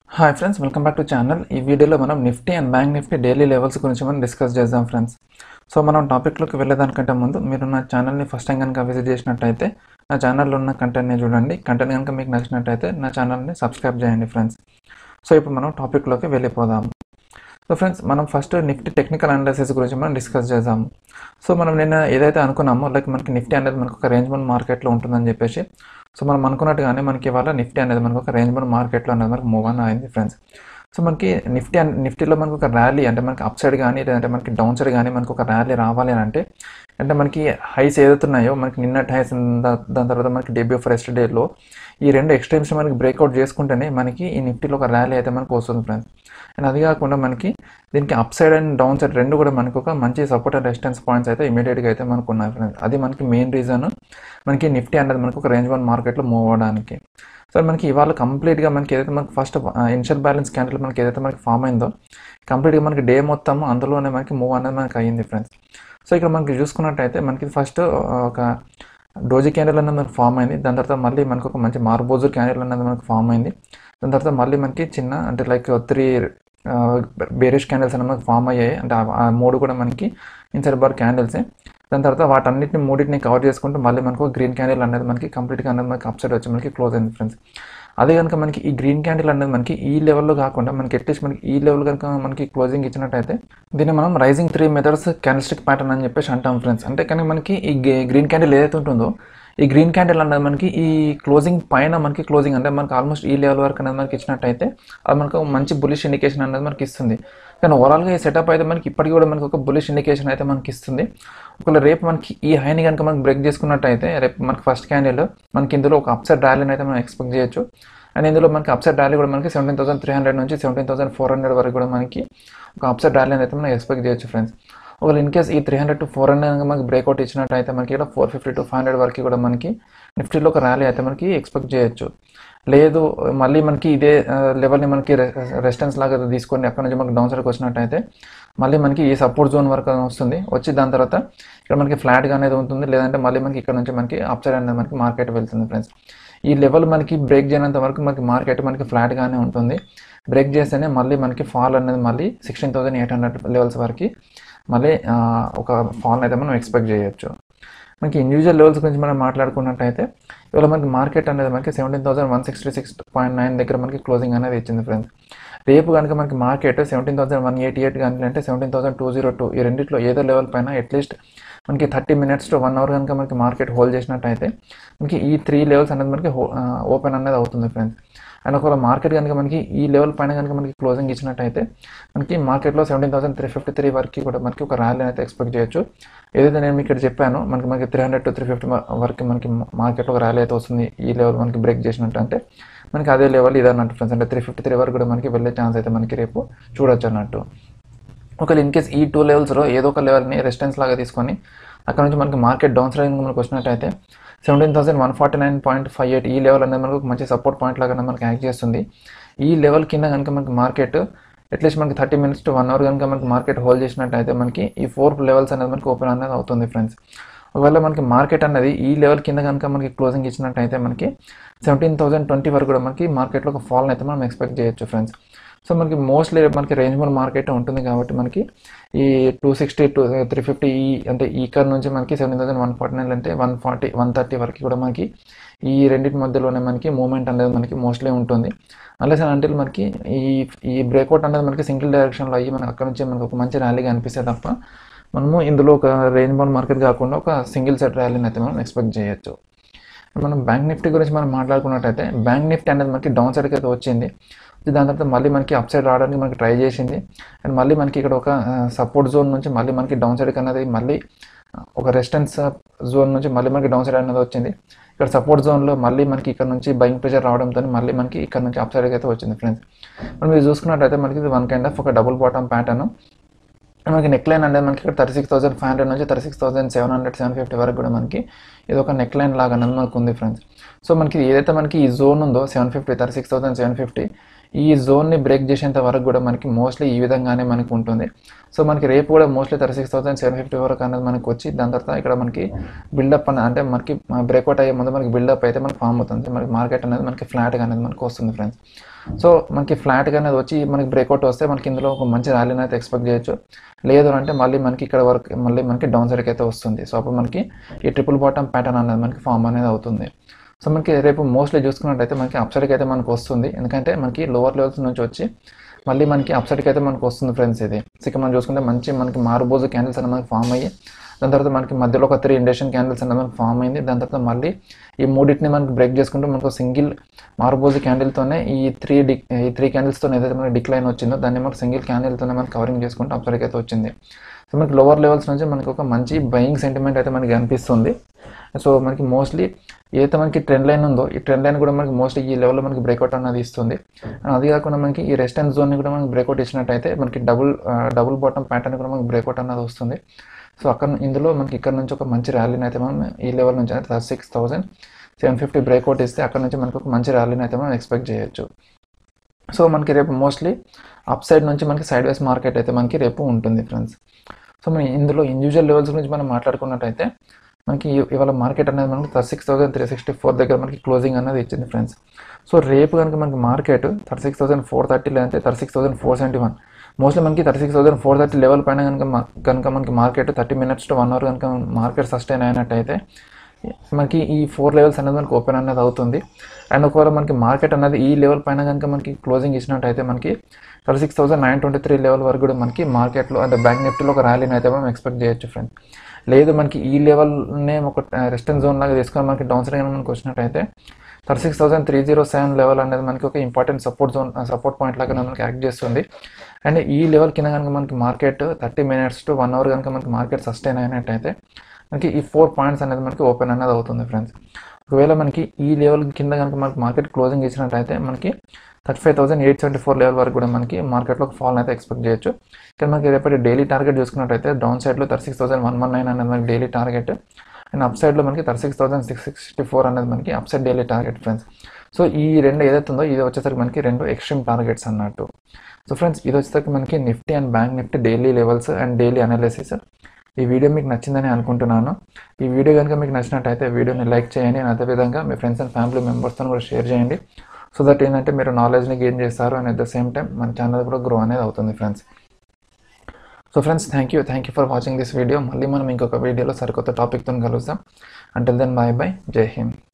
hi friends welcome back to channel ఈ వీడియోలో మనం Nifty and bank Nifty daily levels గురించి మనం డిస్కస్ చేద్దాం ఫ్రెండ్స్ సో మనం టాపిక్లోకి వెళ్ళేదానికంటే ముందు మీరు నా ఛానల్ని ఫస్ట్ టైం కనుక విజిట్ చేసినట్టయితే నా ఛానల్లో ఉన్న కంటెంట్ని చూడండి కంటెంట్ కనుక మీకు నచ్చినట్టయితే నా ఛానల్ని సబ్స్క్రైబ్ చేయండి ఫ్రెండ్స్ సో ఇప్పుడు మనం టాపిక్లోకి వెళ్ళిపోదాం సో ఫ్రెండ్స్ మనం ఫస్ట్ నిఫ్టీ టెక్నికల్ అనాలిసిస్ గురించి మనం డిస్కస్ చేద్దాం సో మనం నిన్న ఏదైతే అనుకున్నామో లైక్ మనకి నిఫ్టీ అనేది మనకు ఒక రేంజ్ బౌండ్ మార్కెట్లో ఉంటుందని చెప్పేసి సో మనం అనుకున్నట్టుగానే మనకి ఇవాళ నిఫ్టీ అనేది మనకు ఒక రేంజ్ బౌండ్ మార్కెట్లో అనేది మనకు మూవ్ ఆన్ అయింది ఫ్రెండ్స్ సో మనకి నిఫ్టీ అన్- నిఫ్టీలో మనకు ఒక ర్యాలీ అంటే మనకి అప్ సైడ్ కానీ లేదంటే మనకి డౌన్ సైడ్ కానీ మనకు ఒక ర్యాలీ రావాలి అని అంటే అంటే మనకి హైస్ ఏదైతున్నాయో మనకి నిన్నటి హైస్ దాని తర్వాత మనకి డేబీ ఆఫ్ రెస్ట్ డేలో ఈ రెండు ఎక్స్ట్రీమ్స్ మనకి బ్రేక్అవుట్ చేసుకుంటేనే మనకి ఈ నిఫ్టీలో ఒక ర్యాలీ అయితే మనకు వస్తుంది ఫ్రెండ్స్ అండ్ అది కాకుండా మనకి దీనికి up side and down side రెండు కూడా మనకు ఒక మంచి సపోర్ట్ అండ్ రెసిస్టెన్స్ పాయింట్స్ అయితే ఇమీడియట్గా అయితే మనకు ఉన్నాయి ఫ్రెండ్స్ అది మనకి మెయిన్ రీజన్ మనకి నిఫ్టీ అనేది మనకు ఒక రేంజ్ వన్ మార్కెట్లో మూవ్ అవ్వడానికి సో మనకి ఇవాళ కంప్లీట్గా మనకి ఏదైతే మనకి ఫస్ట్ ఇన్షియల్ బ్యాలెన్స్ క్యాండిల్ మనకి ఏదైతే మనకి ఫామ్ అయిందో కంప్లీట్గా మనకి డే మొత్తం అందులోనే మనకి మూవ్ అనేది మనకి అయ్యింది ఫ్రెండ్స్ సో ఇక్కడ మనకి చూసుకున్నట్టయితే మనకి ఫస్ట్ ఒక డోజీ క్యాండిల్ అనేది మనకి ఫామ్ అయింది దాని తర్వాత మళ్ళీ మనకు ఒక మంచి మార్బోజర్ క్యాండిల్ అనేది మనకి ఫామ్ అయింది దాని తర్వాత మళ్ళీ మనకి చిన్న అంటే లైక్ త్రీ బేరిష్ క్యాండిల్స్ అనేవి మనకి ఫామ్ అయ్యాయి అంటే ఆ- ఆ మూడు కూడా మనకి ఇన్సైడ్ బార్ క్యాండిల్సే దాని తర్వాత వాటన్నిటిని మూడింటిని కవర్ చేసుకుంటూ మళ్ళీ మనకు గ్రీన్ క్యాండిల్ అనేది మనకి కంప్లీట్గా అనేది మనకి అప్ సైడ్ వచ్చి మనకి క్లోజ్ అయింది ఫ్రెండ్స్ అదే కనుక మనకి ఈ గ్రీన్ క్యాండిల్ అనేది మనకి ఈ లెవెల్లో కాకుండా మనకి అట్లీస్ట్ మనకి ఈ లెవెల్ కనుక మనకి క్లోజింగ్ ఇచ్చినట్టయితే దీన్ని మనం rising three methods candlestick pattern అని చెప్పేసి అంటాం ఫ్రెండ్స్ అంటే కానీ మనకి ఈ గ్రీన్ క్యాండిల్ ఏదైతే ఉంటుందో ఈ గ్రీన్ క్యాండిల్ అనేది మనకి ఈ క్లోజింగ్ పైన మనకి క్లోజింగ్ అంటే మనకి ఆల్మోస్ట్ ఈ లెవెల్ వరకు అనేది మనకి ఇచ్చినట్టయితే అది మనకు ఒక మంచి బులిష్ ఇండికేషన్ అనేది మనకి ఇస్తుంది కానీ ఓవరాల్గా ఈ సెటప్ అయితే మనకి ఇప్పటికీ కూడా మనకి ఒక బులిష్ ఇండికేషన్ అయితే మనకి ఇస్తుంది ఒకవేళ రేపు మనకి ఈ హైని కనుక మనకి బ్రేక్ చేసుకున్నట్టయితే రేపు మనకి ఫస్ట్ క్యాండిల్ మనకి ఇందులో ఒక అప్సైడ్ ర్యాలీని అయితే మనం ఎక్స్పెక్ట్ చేయొచ్చు అండ్ ఇందులో మనకి అప్సైడ్ ర్యాలీ కూడా మనకి సెవెంటీన్ థౌసండ్ త్రీ హండ్రెడ్ నుంచి సెవెంటీన్ థౌసండ్ ఫోర్ హండ్రెడ్ వరకు కూడా మనకి ఒక అప్సైడ్ ర్యాలీ అయితే మనం ఎక్స్పెక్ట్ చేయొచ్చు ఫ్రెండ్స్ ఒకవేళ ఇన్ కేస్ ఈ three hundred to four hundred కనుక మనకి బ్రేక్అవుట్ ఇచ్చినట్టయితే మనకి ఇక్కడ four fifty to five hundred వరకు కూడా మనకి నిఫ్టీలో ఒక ర్యాలీ అయితే మనకి ఎక్స్పెక్ట్ చేయొచ్చు లేదు మళ్ళీ మనకి ఇదే లెవెల్ని మనకి రెసిస్టెన్స్ లాగా తీసుకొని అక్కడ నుంచి మనకి డౌన్ సైడ్కి వచ్చినట్టయితే మళ్ళీ మనకి ఈ సపోర్ట్ జోన్ వరకు వస్తుంది వచ్చి దాని తర్వాత ఇక్కడ మనకి ఫ్లాట్గా అనేది ఉంటుంది లేదంటే మళ్ళీ మనకి ఇక్కడ నుంచి మనకి అప్ సైడ్ అనేది మనకి మార్కెట్ వెళ్తుంది ఫ్రెండ్స్ ఈ లెవెల్ మనకి బ్రేక్ చేయనంత వరకు మనకి మార్కెట్ మనకి ఫ్లాట్గానే ఉంటుంది బ్రేక్ చేస్తేనే మళ్ళీ మనకి ఫాల్ అనేది మళ్ళీ sixteen thousand eight hundred levels వరకు మళ్ళీ ఆ, ఒక ఫాల్ అయితే మనం ఎక్స్పెక్ట్ చేయొచ్చు మనకి ఇండివిజువల్ లెవెల్స్ గురించి మనం మాట్లాడుకున్నట్టయితే ఇవాళ మనకి మార్కెట్ అనేది మనకి seventeen thousand one sixty six point nine దగ్గర మనకి క్లోజింగ్ అనేది ఇచ్చింది ఫ్రెండ్స్ రేపు కనుక మనకి market seventeen thousand one eighty eight కానీ అంటే seventeen thousand two zero two ఈ రెండిట్లో ఏదో లెవెల్ పైన అట్లీస్ట్ మనకి thirty minutes to one hour కనుక మనకి మార్కెట్ హోల్డ్ చేసినట్టయితే మనకి ఈ త్రీ లెవెల్స్ అనేది మనకి ఓపెన్ అనేది అవుతుంది ఫ్రెండ్స్ అండ్ ఒకవేళ మార్కెట్ కనుక మనకి ఈ లెవెల్ పైన కనుక మనకి క్లోజింగ్ ఇచ్చినట్టయితే మనకి మార్కెట్లో seventeen thousand three fifty three వరకు కూడా మనకి ఒక ర్యాలీ అయితే ఎక్స్పెక్ట్ చేయొచ్చు ఏదైతే నేను మీకు ఇక్కడ చెప్పాను మనకి మనకి three hundred to three fifty వరకు మనకి మార్కెట్లో ఒక ర్యాలీ అయితే వస్తుంది ఈ లెవెల్ మనకి బ్రేక్ చేసినట్టు అంటే మనకి అదే లెవెల్ ఇది అన్నట్టు ఫ్రెండ్స్ అంటే త్రీ ఫిఫ్టీ త్రీ వరకు కూడా మనకి వెళ్ళే ఛాన్స్ అయితే మనకి రేపు చూడొచ్చు అన్నట్టు ఒకవేళ ఇన్ కేస్ ఈ టూ లెవెల్స్లో ఏదో ఒక లెవెల్ని రెసిస్టెన్స్ లాగా తీసుకొని అక్కడ నుంచి మనకి మార్కెట్ డౌన్ సైడ్ మనకు వచ్చినట్టయితే seventeen thousand one forty nine point five eight ఈ లెవెల్ అనేది మనకు ఒక మంచి సపోర్ట్ పాయింట్ లాగా మనకి యాక్ట్ చేస్తుంది ఈ లెవెల్ కింద కనుక మనకి మార్కెట్ అట్లీస్ట్ మనకి thirty minutes to one hour కనుక మనకి మార్కెట్ హోల్డ్ చేసినట్టయితే మనకి ఈ ఫోర్ లెవెల్స్ అనేది మనకి ఓపెన్ అనేది అవుతుంది ఫ్రెండ్స్ ఒకవేళ మనకి మార్కెట్ అనేది ఈ లెవెల్ కింద కనుక మనకి క్లోజింగ్ ఇచ్చినట్టయితే మనకి సెవెంటీన్ థౌసండ్ ట్వంటీ వరకు కూడా మనకి మార్కెట్లో ఒక ఫాల్ అయితే మనం ఎక్స్పెక్ట్ చేయొచ్చు ఫ్రెండ్స్ సో మనకి మోస్ట్లీ మనకి రేంజ్ మోర్ మార్కెట్ ఉంటుంది కాబట్టి మనకి ఈ two sixty two three fifty ఈ అంటే ఈ కర్ నుంచి మనకి seven thousand one forty nine అంటే వన్ ఫార్టీ వన్ థర్టీ వరకు కూడా మనకి ఈ రెండింటి మధ్యలోనే మనకి మూమెంట్ అనేది మనకి మోస్ట్లీ ఉంటుంది అన్లెస్ అంటే మనకి ఈ ఈ బ్రేక్అవుట్ అనేది మనకి సింగిల్ డైరెక్షన్లో అయ్యి మనకి అక్కడ నుంచి మనకు ఒక మంచి ర్యాలీగా అనిపిస్తే తప్ప మనము ఇందులో ఒక రేంజ్ బౌండ్ మార్కెట్ కాకుండా ఒక సింగిల్ సెట్ ర్యాలీని అయితే మనం ఎక్స్పెక్ట్ చేయొచ్చు మనం బ్యాంక్ నిఫ్టీ గురించి మనం మాట్లాడుకున్నట్టయితే బ్యాంక్ నిఫ్టీ అనేది మనకి డౌన్ సైడ్కి అయితే వచ్చింది దాని తర్వాత మళ్ళీ మనకి అప్ సైడ్ రావడానికి మనకి ట్రై చేసింది అండ్ మళ్ళీ మనకి ఇక్కడ ఒక సపోర్ట్ జోన్ నుంచి మళ్ళీ మనకి డౌన్ సైడ్కి అనేది మళ్ళీ ఒక రెసిస్టెన్స్ జోన్ నుంచి మళ్ళీ మనకి డౌన్ సైడ్ అనేది వచ్చింది ఇక్కడ సపోర్ట్ జోన్లో మళ్ళీ మనకి ఇక్కడ నుంచి బయింగ్ ప్రెషర్ రావడంతో మళ్ళీ మనకి ఇక్కడ నుంచి అప్ సైడ్కి అయితే వచ్చింది ఫ్రెండ్స్ మనం ఇది చూసుకున్నట్టయితే మనకి ఇది వన్ కైండ్ ఆఫ్ ఒక డబుల్ బాటమ్ ప్యాటర్న్ మనకి నెక్ లైన్ అనేది మనకి ఇక్కడ thirty six thousand five hundred నుంచి thirty six thousand seven hundred seven fifty వరకు కూడా మనకి ఇది ఒక నెక్ లైన్ లాగా అనేది మనకు ఉంది ఫ్రెండ్స్ సో మనకి ఏదైతే మనకి ఈ జోన్ ఉందో seven fifty thirty six thousand seven fifty ఈ జోన్ని బ్రేక్ చేసేంత వరకు కూడా మనకి మోస్ట్లీ ఈ విధంగానే మనకి ఉంటుంది సో మనకి రేపు కూడా mostly thirty six thousand seven fifty వరకు అనేది మనకి వచ్చి దాని తర్వాత ఇక్కడ మనకి బిల్డప్ అన్న అంటే మనకి బ్రేక్అవుట్ అయ్యే ముందు మనకి బిల్డప్ అయితే మనకి ఫామ్ అవుతుంది మనకి మార్కెట్ అనేది మనకి ఫ్లాట్గా అనేది మనకి వస్తుంది ఫ్రెండ్స్ సో మనకి ఫ్లాట్గా అనేది వచ్చి మనకి బ్రేక్అవుట్ వస్తే మనకి ఇందులో ఒక మంచి ర్యాలీని అయితే ఎక్స్పెక్ట్ చేయొచ్చు లేదు అంటే మళ్ళీ మనకి ఇక్కడ వరకు మళ్ళీ మనకి డౌన్ సైడ్కి అయితే వస్తుంది సో అప్పుడు మనకి ఈ ట్రిపుల్ బాటమ్ ప్యాటర్న్ అనేది మనకి ఫామ్ అనేది అవుతుంది సో మనకి రేపు మోస్ట్లీ చూసుకున్నట్టయితే మనకి అప్సైడ్కి అయితే మనకు వస్తుంది ఎందుకంటే మనకి లోవర్ లెవెల్స్ నుంచి వచ్చి మళ్ళీ మనకి అప్సైడ్కి అయితే మనకు వస్తుంది ఫ్రెండ్స్ ఇది సో ఇక్కడ మనం చూసుకుంటే మంచి మనకి మారుబోజు క్యాండిల్స్ అనేది మనకి ఫామ్ అయ్యి దాని తర్వాత మనకి మధ్యలో ఒక త్రీ ఇండక్షన్ క్యాండిల్స్ అనేది మనకి ఫామ్ అయింది దాని తర్వాత మళ్ళీ ఈ మూడింటిని మనకి బ్రేక్ చేసుకుంటూ మనకు సింగిల్ మారుబోజు క్యాండిల్తోనే ఈ త్రీ డి ఈ త్రీ క్యాండిల్స్తో ఏదైతే మనకి డిక్లైన్ వచ్చిందో దాన్ని మనకి సింగిల్ క్యాండిల్తోనే మనకి కవరింగ్ చేసుకుంటూ అప్సైడ్కి అయితే వచ్చింది సో మనకి లోవర్ లెవెల్స్ నుంచి మనకి ఒక మంచి బయింగ్ సెంటిమెంట్ అయితే మనకి అనిపిస్తుంది సో మనకి మోస్ట్లీ ఏదైతే మనకి ట్రెండ్ లైన్ ఉందో ఈ ట్రెండ్ లైన్ కూడా మనకి మోస్ట్లీ ఈ లెవెల్లో మనకి బ్రేక్అవుట్ అన్నది ఇస్తుంది అండ్ అది కాకుండా మనకి ఈ రెస్టెన్స్ జోన్ని కూడా మనకి బ్రేక్అవుట్ ఇచ్చినట్టయితే మనకి డబుల్ డబుల్ బాటమ్ ప్యాటర్న్ కూడా మనకి బ్రేక్అవుట్ అన్నది వస్తుంది సో అక్కడ ఇందులో మనకి ఇక్కడ నుంచి ఒక మంచి ర్యాలీని అయితే మనం ఈ లెవెల్ నుంచి అంటే thirty six thousand seven fifty breakout ఇస్తే అక్కడ నుంచి మనకి ఒక మంచి ర్యాలీని అయితే మనం ఎక్స్పెక్ట్ చేయొచ్చు సో మనకి రేపు మోస్ట్లీ అప్ సైడ్ నుంచి మనకి సైడ్ వేస్ మార్కెట్ అయితే మనకి రేపు ఉంటుంది ఫ్రెండ్స్ సో మనం ఇందులో ఇండివిజువల్ లెవెల్స్ గురించి మనం మాట్లాడుకున్నట్టయితే మనకి ఇ- ఇవాళ మార్కెట్ అనేది మనకి thirty six thousand three sixty four దగ్గర మనకి క్లోజింగ్ అనేది ఇచ్చింది ఫ్రెండ్స్ సో రేపు కనుక మనకి market thirty six thousand four thirty లేదంటే thirty six thousand four seventy one mostly మనకి thirty six thousand four thirty level పైన కనుక మా- కనుక మనకి market thirty minutes to one hour కనుక మార్కెట్ సస్టైన్ అయినట్టయితే మనకి ఈ ఫోర్ లెవెల్స్ అనేది మనకి ఓపెన్ అనేది అవుతుంది అండ్ ఒకవేళ మనకి మార్కెట్ అనేది ఈ లెవెల్ పైన కనుక మనకి క్లోజింగ్ ఇచ్చినట్టయితే మనకి thirty six thousand nine twenty three level వరకు కూడా మనకి మార్కెట్లో అంటే బ్యాంక్ నిఫ్టీలో ఒక ర్యాలీని అయితే మనం ఎక్స్పెక్ట్ చేయొచ్చు ఫ్రెండ్ లేదు మనకి ఈ లెవెల్నే ఒక రెస్టెన్స్ జోన్ లాగా తీసుకొని మనకి డౌన్ సైడ్ కనుక మనకి వచ్చినట్టయితే thirty six thousand three zero seven level అనేది మనకి ఒక important support zone support point లాగా మనకి యాక్ట్ చేస్తుంది అండ్ ఈ లెవెల్ కింద కనుక మనకి market thirty minutes to one hour కనుక మనకి మార్కెట్ సస్టైన్ అయినట్టయితే మనకి ఈ ఫోర్ పాయింట్స్ అనేది మనకి ఓపెన్ అనేది అవుతుంది ఫ్రెండ్స్ ఒకవేళ మనకి ఈ లెవెల్ కింద కనుక మనకి మార్కెట్ క్లోజింగ్ ఇచ్చినట్టయితే మనకి thirty five thousand eight seventy four level వరకు కూడా మనకి మార్కెట్లో ఫాల్ అయితే ఎక్స్పెక్ట్ చేయొచ్చు ఇక్కడ మనకి రేపటి డైలీ టార్గెట్ చూసుకున్నట్టయితే డౌన్ సైడ్లో thirty six thousand one one nine అనేది మనకి డైలీ టార్గెట్ అండ్ అప్ సైడ్లో మనకి thirty six thousand six sixty four అనేది మనకి up side daily target friends so ఈ రెండు ఏదైతే ఉందో ఇది వచ్చేసరికి మనకి రెండు ఎక్స్ట్రీమ్ టార్గెట్స్ అన్నట్టు సో ఫ్రెండ్స్ ఇది వచ్చేసరికి మనకి Nifty and bank Nifty daily levels and daily analysis ఈ వీడియో మీకు నచ్చిందని అనుకుంటున్నాను ఈ వీడియో కనుక మీకు నచ్చినట్టయితే వీడియోని లైక్ చేయండి and అదేవిధంగా మీ ఫ్రెండ్స్ అండ్ ఫ్యామిలీ మెంబర్స్తో కూడా షేర్ చేయండి సో దట్ ఏంటంటే మీరు నాలెడ్జ్ని గెయిన్ చేస్తారు and at the same time మన ఛానల్ కూడా గ్రో అనేది అవుతుంది friends so friends thank you thank you for watching this video మళ్ళీ మనం ఇంకొక వీడియోలో సరికొత్త టాపిక్తో కలుస్తాం అంటిల్ దెన్ బాయ్ బాయ్ జై హింద్